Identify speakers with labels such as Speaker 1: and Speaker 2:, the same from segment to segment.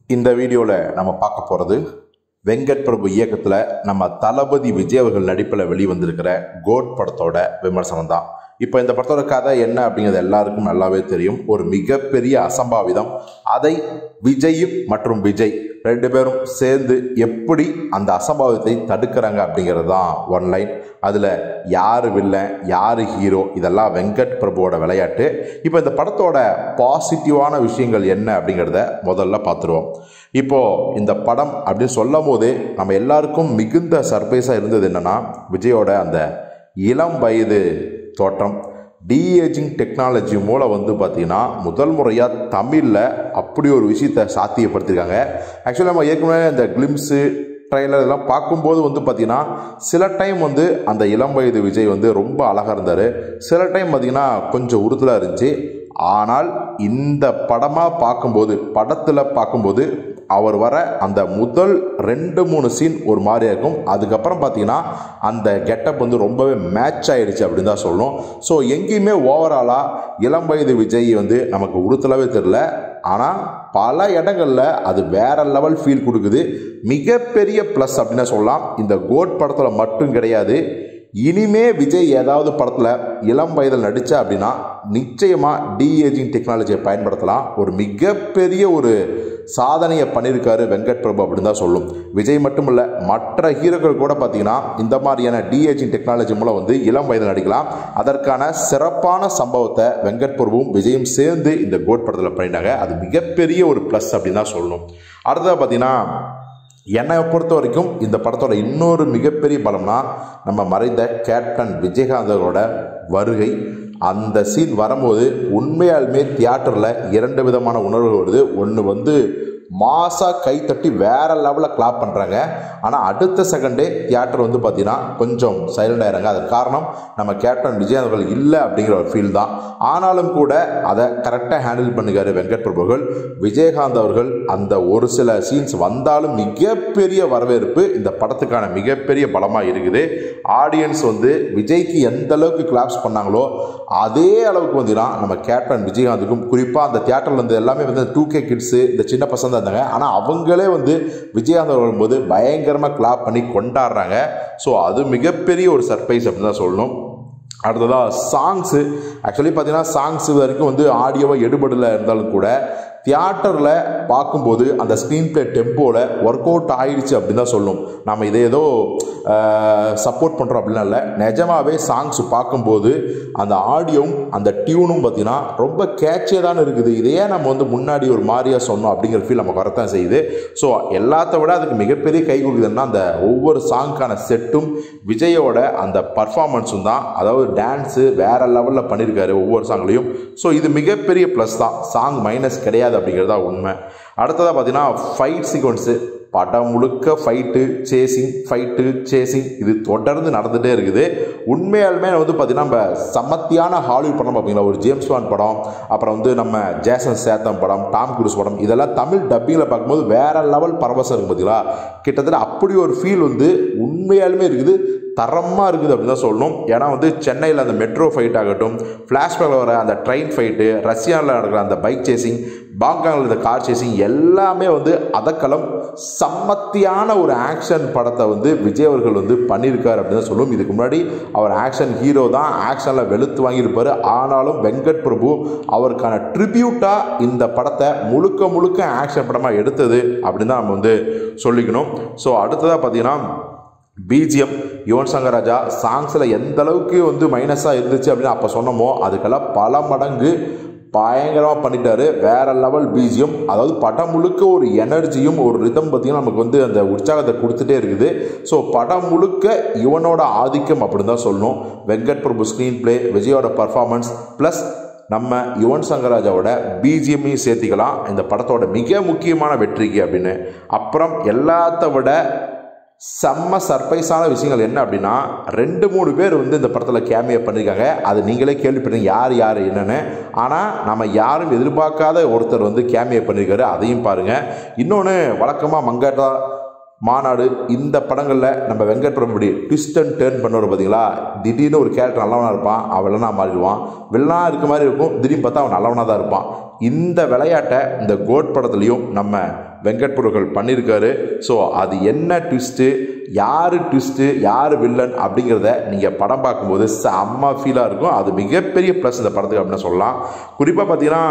Speaker 1: இந்த வீடியோவில் நம்ம பார்க்க போகிறது வெங்கட் பிரபு இயக்கத்தில் நம்ம தளபதி விஜய் அவர்கள் நடிப்பில் வெளிவந்திருக்கிற கோட் படத்தோட விமர்சனம் தான் இப்போ இந்த படத்தோட கதை என்ன அப்படிங்கிறது எல்லாருக்கும் நல்லாவே தெரியும் ஒரு மிகப்பெரிய அசம்பாவிதம் அதை விஜயும் மற்றும் விஜய் ரெண்டு பேரும் சேர்ந்து எப்படி அந்த அசம்பாவிதத்தை தடுக்கிறாங்க அப்படிங்கிறது தான் ஒன்லைன் அதில் யார் வில்லன் யார் ஹீரோ இதெல்லாம் வெங்கட் பிரபுவோட விளையாட்டு இப்போ இந்த படத்தோட பாசிட்டிவான விஷயங்கள் என்ன அப்படிங்கிறத முதல்ல பார்த்துருவோம் இப்போது இந்த படம் அப்படின்னு சொல்லும் போதே நம்ம எல்லாருக்கும் மிகுந்த சர்ப்ரைஸாக இருந்தது என்னென்னா விஜயோட அந்த இளம் வயது தோற்றம் டிஏஜிங் டெக்னாலஜி மூலம் வந்து பார்த்திங்கன்னா முதல் முறையாக தமிழில் அப்படி ஒரு விஷயத்தை சாத்தியப்படுத்தியிருக்காங்க ஆக்சுவலாக நம்ம ஏற்கனவே இந்த கிளிம்ஸு ட்ரைலர் இதெல்லாம் பார்க்கும்போது வந்து பார்த்திங்கன்னா சில டைம் வந்து அந்த இளம் வயது விஜய் வந்து ரொம்ப அழகாக இருந்தார் சில டைம் பார்த்திங்கன்னா கொஞ்சம் உறுத்தலாக இருந்துச்சு ஆனால் இந்த படமாக பார்க்கும்போது படத்தில் பார்க்கும்போது அவர் வர அந்த முதல் ரெண்டு மூணு சீன் ஒரு மாதிரியா இருக்கும் அதுக்கப்புறம் பார்த்தீங்கன்னா அந்த கெட்டப் வந்து ரொம்பவே மேட்ச் ஆயிடுச்சு அப்படின்னு தான் சொல்லணும் ஸோ எங்கேயுமே ஓவராலாக இளம் வயது விஜய் வந்து நமக்கு உறுத்தலவே தெரில ஆனால் பல இடங்களில் அது வேற லெவல் ஃபீல் கொடுக்குது மிகப்பெரிய ப்ளஸ் அப்படின்னு சொல்லலாம் இந்த கோட் படத்தில் மட்டும் கிடையாது இனிமே விஜய் ஏதாவது படத்தில் இளம் வயதில் நடித்தா அப்படின்னா நிச்சயமாக டிஏஜிங் டெக்னாலஜியை பயன்படுத்தலாம் ஒரு மிகப்பெரிய ஒரு சாதனையை பண்ணியிருக்காரு வெங்கட் பிரபு அப்படின்னு தான் சொல்லும் விஜய் மட்டும் இல்லை மற்ற ஹீரோக்கள் கூட பார்த்தீங்கன்னா இந்த மாதிரியான டிஏஜிங் டெக்னாலஜி மூலம் வந்து இளம் வயதில் நடிக்கலாம் அதற்கான சிறப்பான சம்பவத்தை வெங்கட் பிரபுவும் விஜயும் சேர்ந்து இந்த கோட் படத்தில் பண்ணிட்டாங்க அது மிகப்பெரிய ஒரு ப்ளஸ் அப்படின்னு தான் சொல்லணும் அடுத்ததாக பார்த்தீங்கன்னா என்னை பொறுத்த வரைக்கும் இந்த படத்தோட இன்னொரு மிகப்பெரிய பலம்னா நம்ம மறைந்த கேப்டன் விஜயகாந்தோட வருகை அந்த சீன் வரும்போது உண்மையாலுமே தியேட்டரில் இரண்டு விதமான உணர்வுகள் வருது ஒன்று வந்து மாசாக கை தட்டி வேற லெவலில் கிளாப் பண்ணுறாங்க ஆனால் அடுத்த செகண்டே தியேட்டர் வந்து பார்த்தீங்கன்னா கொஞ்சம் சைலண்ட் ஆயிடுறாங்க அதற்கு காரணம் நம்ம கேப்டன் விஜயகாந்த் அவர்கள் இல்லை அப்படிங்கிற ஒரு ஃபீல் தான் ஆனாலும் கூட அதை கரெக்டாக ஹேண்டில் பண்ணுகிறாரு வெங்கட் பிரபுகள் விஜயகாந்த் அவர்கள் அந்த ஒரு சில சீன்ஸ் வந்தாலும் மிகப்பெரிய வரவேற்பு இந்த படத்துக்கான மிகப்பெரிய பலமாக இருக்குது ஆடியன்ஸ் வந்து விஜய்க்கு எந்த அளவுக்கு கிளாப்ஸ் பண்ணாங்களோ அதே அளவுக்கு வந்துன்னா நம்ம கேப்டன் விஜயகாந்துக்கும் குறிப்பாக அந்த தியேட்டரில் இருந்து எல்லாமே வந்து டூ கே கிட்ஸு இந்த சின்ன பசங்க தான் இருந்தாங்க ஆனால் அவங்களே வந்து விஜயகாந்த் வரும்போது பயங்கரமாக கிளாப் பண்ணி கொண்டாடுறாங்க ஸோ அது மிகப்பெரிய ஒரு சர்ப்ரைஸ் அப்படின்னு தான் சொல்லணும் அடுத்ததாக சாங்ஸு ஆக்சுவலி பார்த்தீங்கன்னா சாங்ஸ் வரைக்கும் வந்து ஆடியோவாக எடுபடல இருந்தாலும் கூட தியேட்டரில் பார்க்கும்போது அந்த ஸ்க்ரீன் பிளே டெம்போவில் ஒர்க் அவுட் ஆயிடுச்சு அப்படின்னு தான் சொல்லணும் நம்ம இதை ஏதோ சப்போர்ட் பண்ணுறோம் அப்படின்னா இல்லை நிஜமாகவே சாங்ஸ் பார்க்கும்போது அந்த ஆடியோவும் அந்த டியூனும் பார்த்தீங்கன்னா ரொம்ப கேட்சியாக தான் இருக்குது இதையே நம்ம வந்து முன்னாடி ஒரு மாதிரியாக சொன்னோம் அப்படிங்கிற ஃபீல் நமக்கு வரத்தான் செய்யுது ஸோ எல்லாத்த விட அதுக்கு மிகப்பெரிய கை கொடுக்குதுன்னா அந்த ஒவ்வொரு சாங்க்கான செட்டும் விஜயோட அந்த பர்ஃபார்மன்ஸும் தான் அதாவது டான்ஸு வேற லெவலில் பண்ணியிருக்காரு ஒவ்வொரு சாங்லையும் ஸோ இது மிகப்பெரிய ப்ளஸ் தான் சாங் மைனஸ் கிடையாது அப்படிங்கிறதா உண்மை அடுத்ததாக பார்த்தீங்கன்னா ஃபைட் சீக்வன்ஸு படம் முழுக்க ஃபைட்டு சேசிங் ஃபைட்டு சேசிங் இது தொடர்ந்து நடந்துகிட்டே இருக்குது உண்மையாலுமே வந்து பார்த்திங்கன்னா நம்ம சமத்தியான ஹாலிவுட் படம் பார்ப்பீங்களா ஒரு ஜேம்ஸ் வான் படம் அப்புறம் வந்து நம்ம ஜேசன் சேத்தம் படம் டாம் குரூஸ் படம் இதெல்லாம் தமிழ் டப்பிங்கில் பார்க்கும்போது வேற லெவல் பரவசம் இருக்குது பார்த்தீங்களா கிட்டத்தட்ட அப்படி ஒரு ஃபீல் வந்து உண்மையாலுமே இருக்குது தரமாக இருக்குது அப்படின்னு தான் சொல்லணும் ஏன்னா வந்து சென்னையில் அந்த மெட்ரோ ஃபைட் ஆகட்டும் ஃப்ளாஷ்பேக்கில் வர அந்த ட்ரெயின் ஃபைட்டு ரஷ்யாவில் நடக்கிற அந்த பைக் சேசிங் பாங்காங்கில் இந்த கார் சேசிங் எல்லாமே வந்து அதக்களம் சம்மத்தியான ஒரு ஆக்ஷன் படத்தை வந்து விஜய் அவர்கள் வந்து பண்ணியிருக்காரு அப்படின்னு தான் சொல்லுவோம் இதுக்கு முன்னாடி அவர் ஆக்ஷன் ஹீரோ தான் ஆக்ஷனில் வெளுத்து வாங்கியிருப்பார் ஆனாலும் வெங்கட் பிரபு அவருக்கான ட்ரிபியூட்டாக இந்த படத்தை முழுக்க முழுக்க ஆக்ஷன் படமாக எடுத்தது அப்படின்னு தான் நம்ம வந்து சொல்லிக்கணும் ஸோ அடுத்ததாக பார்த்தீங்கன்னா பிஜிஎம் யுவன் சங்கர் ராஜா சாங்ஸில் எந்த அளவுக்கு வந்து மைனஸாக இருந்துச்சு அப்படின்னு அப்போ சொன்னோமோ அதுக்கெல்லாம் பல மடங்கு பயங்கரமாக பண்ணிட்டாரு வேற லெவல் பிஜிஎம் அதாவது படம் முழுக்க ஒரு எனர்ஜியும் ஒரு ரிதம் பார்த்திங்கன்னா நமக்கு வந்து அந்த உற்சாகத்தை கொடுத்துட்டே இருக்குது ஸோ படம் முழுக்க இவனோட ஆதிக்கம் அப்படின்னு தான் சொல்லணும் வெங்கட் பிரபு ஸ்க்ரீன் பிளே விஜயோட பர்ஃபார்மன்ஸ் ப்ளஸ் நம்ம யுவன் சங்கராஜாவோட பிஜிஎம்மையும் சேர்த்திக்கலாம் இந்த படத்தோட மிக முக்கியமான வெற்றிக்கு அப்படின்னு அப்புறம் எல்லாத்த விட செம்ம சர்ப்ரைஸான விஷயங்கள் என்ன அப்படின்னா ரெண்டு மூணு பேர் வந்து இந்த படத்தில் கேமியா பண்ணியிருக்காங்க அது நீங்களே கேள்விப்பட்டீங்க யார் யார் என்னென்னு ஆனால் நம்ம யாரும் எதிர்பார்க்காத ஒருத்தர் வந்து கேமியா பண்ணியிருக்காரு அதையும் பாருங்கள் இன்னொன்று வழக்கமாக மங்காட்டா மாநாடு இந்த படங்களில் நம்ம வெங்கட் பிரபு இப்படி ட்விஸ்ட் அண்ட் டேர்ன் பண்ணுவார் பார்த்தீங்களா திடீர்னு ஒரு கேரக்டர் நல்லவனாக இருப்பான் அவன் வில்லனா மாறிடுவான் வில்லனா இருக்க மாதிரி இருக்கும் திடீர்னு பார்த்தா அவன் நல்லவனாக தான் இருப்பான் இந்த விளையாட்டை இந்த கோட் படத்துலையும் நம்ம வெங்கட் பிரபுகள் பண்ணியிருக்காரு ஸோ அது என்ன ட்விஸ்ட்டு யார் ட்விஸ்ட்டு யார் வில்லன் அப்படிங்கிறத நீங்கள் படம் பார்க்கும்போது செம்ம ஃபீலாக இருக்கும் அது மிகப்பெரிய ப்ளஸ் இந்த படத்துக்கு அப்படின்னு சொல்லலாம் குறிப்பாக பார்த்தீங்கன்னா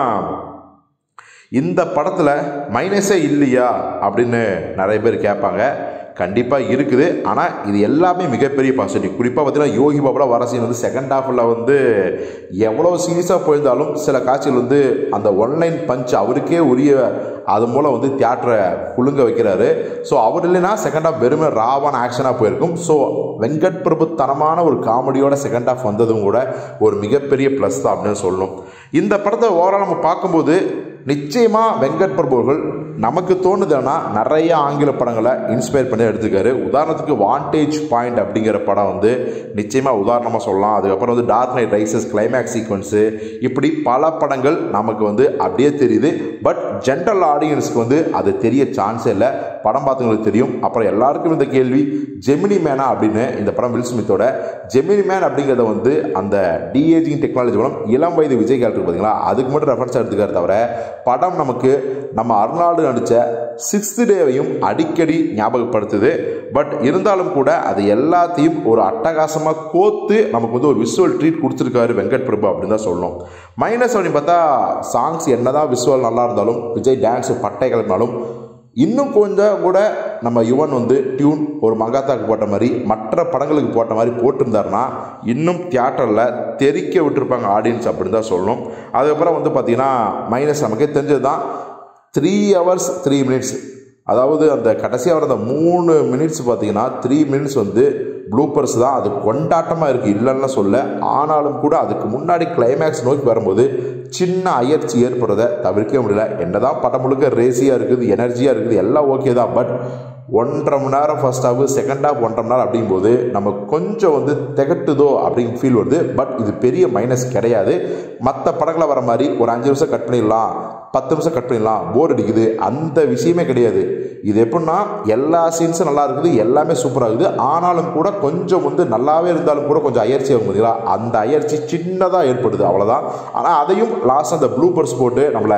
Speaker 1: இந்த படத்தில் மைனஸே இல்லையா அப்படின்னு நிறைய பேர் கேட்பாங்க கண்டிப்பாக இருக்குது ஆனால் இது எல்லாமே மிகப்பெரிய பாசிட்டிவ் குறிப்பாக பார்த்தீங்கன்னா யோகி பாபுல வர சீன் வந்து செகண்ட் ஹாஃபில் வந்து எவ்வளோ சீரியஸாக போயிருந்தாலும் சில காட்சிகள் வந்து அந்த ஒன்லைன் பஞ்ச் அவருக்கே உரிய அது மூலம் வந்து தியேட்டரை குலுங்க வைக்கிறாரு ஸோ அவர் இல்லைன்னா செகண்ட் ஹாஃப் வெறுமே ராவான ஆக்ஷனாக போயிருக்கும் ஸோ வெங்கட் பிரபு தனமான ஒரு காமெடியோட செகண்ட் ஹாஃப் வந்ததும் கூட ஒரு மிகப்பெரிய ப்ளஸ் தான் அப்படின்னு சொல்லணும் இந்த படத்தை ஓவரால் நம்ம பார்க்கும்போது நிச்சயமாக வெங்கட் பிரபுகள் நமக்கு தோணுதுன்னா நிறைய ஆங்கில படங்களை இன்ஸ்பயர் பண்ணி எடுத்துக்காரு உதாரணத்துக்கு வாண்டேஜ் பாயிண்ட் அப்படிங்கிற படம் வந்து நிச்சயமாக உதாரணமாக சொல்லலாம் அதுக்கப்புறம் வந்து dark night rises climax sequence இப்படி பல படங்கள் நமக்கு வந்து அப்படியே தெரியுது பட் ஜென்ரல் ஆடியன்ஸ்க்கு வந்து அது தெரிய சான்ஸே இல்லை படம் பார்த்தவங்களுக்கு தெரியும் அப்புறம் எல்லாருக்கும் இந்த கேள்வி ஜெமினி மேனா அப்படின்னு இந்த படம் வில் ஸ்மித்தோட ஜெமினி மேன் அப்படிங்கிறத வந்து அந்த டிஏஜிங் டெக்னாலஜி மூலம் இளம் வயது விஜய் கேரக்டர் பார்த்தீங்களா அதுக்கு மட்டும் ரெஃபரன்ஸ் எடுத்துக்காரு தவிர படம் நமக்கு நம்ம அருணாடு நடித்த சிக்ஸ்த் டேவையும் அடிக்கடி ஞாபகப்படுத்துது பட் இருந்தாலும் கூட அது எல்லாத்தையும் ஒரு அட்டகாசமாக கோத்து நமக்கு வந்து ஒரு விஷுவல் ட்ரீட் கொடுத்துருக்காரு வெங்கட் பிரபு அப்படின்னு தான் சொல்லணும் மைனஸ் அப்படின்னு பார்த்தா சாங்ஸ் என்னதான் விஷுவல் நல்லா இருந்தாலும் விஜய் டான்ஸ் பட்டை கிளம்பினாலும் இன்னும் கொஞ்சம் கூட நம்ம யுவன் வந்து டியூன் ஒரு மங்காத்தாக்கு போட்ட மாதிரி மற்ற படங்களுக்கு போட்ட மாதிரி போட்டிருந்தாருன்னா இன்னும் தியேட்டரில் தெறிக்க விட்டுருப்பாங்க ஆடியன்ஸ் அப்படின்னு தான் சொல்லணும் அதுக்கப்புறம் வந்து பார்த்திங்கன்னா மைனஸ் நமக்கே தெரிஞ்சது தான் த்ரீ ஹவர்ஸ் த்ரீ மினிட்ஸ் அதாவது அந்த கடைசியாக வர அந்த மூணு மினிட்ஸ் பார்த்தீங்கன்னா த்ரீ மினிட்ஸ் வந்து ப்ளூப்பர்ஸ் தான் அது கொண்டாட்டமாக இருக்குது இல்லைன்னா சொல்ல ஆனாலும் கூட அதுக்கு முன்னாடி கிளைமேக்ஸ் நோக்கி வரும்போது சின்ன அயற்சி ஏற்படுறதை தவிர்க்க முடியல என்னதான் படம் முழுக்க ரேசியாக இருக்குது எனர்ஜியாக இருக்குது எல்லாம் ஓகே தான் பட் ஒன்றரை மணி நேரம் ஃபர்ஸ்ட் ஹாஃப் செகண்ட் ஹாஃப் ஒன்றரை மணி நேரம் அப்படிங்கும்போது நம்ம கொஞ்சம் வந்து திகட்டுதோ அப்படின்னு ஃபீல் வருது பட் இது பெரிய மைனஸ் கிடையாது மற்ற படங்களை வர மாதிரி ஒரு அஞ்சு நிமிஷம் கட் பண்ணிடலாம் பத்து நிமிஷம் கட் பண்ணிடலாம் போர் அடிக்குது அந்த விஷயமே கிடையாது இது எப்படின்னா எல்லா சீன்ஸும் நல்லா இருக்குது எல்லாமே சூப்பராக இருக்குது ஆனாலும் கூட கொஞ்சம் வந்து நல்லாவே இருந்தாலும் கூட கொஞ்சம் அயற்சி ஆகும் பார்த்தீங்களா அந்த அயற்சி சின்னதாக ஏற்படுது அவ்வளோதான் ஆனால் அதையும் லாஸ்ட் அந்த ப்ளூபர்ஸ் போட்டு நம்மளை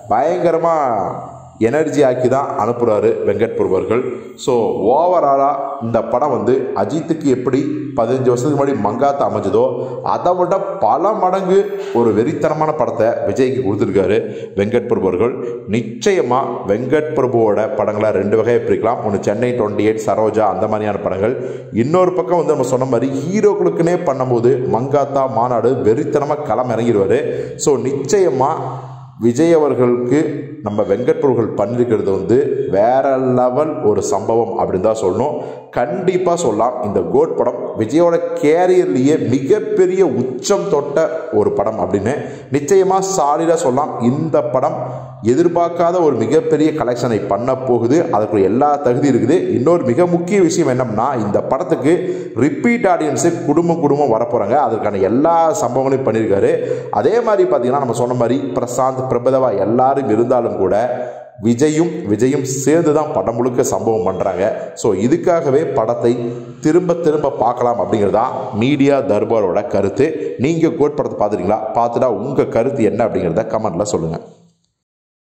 Speaker 1: பயங்கரமாக எனர்ஜி ஆக்கி தான் அனுப்புகிறாரு வெங்கட் பிரபு அவர்கள் ஸோ ஓவராலாக இந்த படம் வந்து அஜித்துக்கு எப்படி பதினஞ்சு வருஷத்துக்கு முன்னாடி மங்காத்தா அமைஞ்சதோ அதை விட பல மடங்கு ஒரு வெறித்தனமான படத்தை விஜய்க்கு கொடுத்துருக்காரு வெங்கட் பிரபு அவர்கள் நிச்சயமாக வெங்கட் பிரபுவோட படங்களை ரெண்டு வகையை பிரிக்கலாம் ஒன்று சென்னை டுவெண்ட்டி எயிட் சரோஜா அந்த மாதிரியான படங்கள் இன்னொரு பக்கம் வந்து நம்ம சொன்ன மாதிரி ஹீரோக்களுக்குனே பண்ணும்போது மங்காத்தா மாநாடு வெறித்தனமாக களம் இறங்கிடுவார் ஸோ நிச்சயமாக விஜய் அவர்களுக்கு நம்ம வெங்கட் பிரபுகள் பண்ணியிருக்கிறது வந்து வேற லெவல் ஒரு சம்பவம் அப்படின்னு தான் சொல்லணும் கண்டிப்பாக சொல்லலாம் இந்த கோட் படம் விஜயோட கேரியர்லேயே மிகப்பெரிய உச்சம் தொட்ட ஒரு படம் அப்படின்னு நிச்சயமாக சாலிடாக சொல்லலாம் இந்த படம் எதிர்பார்க்காத ஒரு மிகப்பெரிய கலெக்ஷனை பண்ண போகுது அதுக்கு எல்லா தகுதி இருக்குது இன்னொரு மிக முக்கிய விஷயம் என்னம்னா இந்த படத்துக்கு ரிப்பீட் ஆடியன்ஸு குடும்பம் குடும்பம் வரப்போகிறாங்க அதற்கான எல்லா சம்பவங்களையும் பண்ணியிருக்காரு அதே மாதிரி பார்த்தீங்கன்னா நம்ம சொன்ன மாதிரி பிரசாந்த் பிரபதவா எல்லாரும் இருந்தாலும் கூட விஜயும் விஜயும் சேர்ந்து தான் படம் முழுக்க சம்பவம் பண்ணுறாங்க ஸோ இதுக்காகவே படத்தை திரும்ப திரும்ப பார்க்கலாம் அப்படிங்கிறது தான் மீடியா தர்பாரோட கருத்து நீங்கள் கோட் படத்தை பார்த்துட்டீங்களா பார்த்துட்டா உங்கள் கருத்து என்ன அப்படிங்கிறத கமெண்ட்டில் சொல்லுங்கள்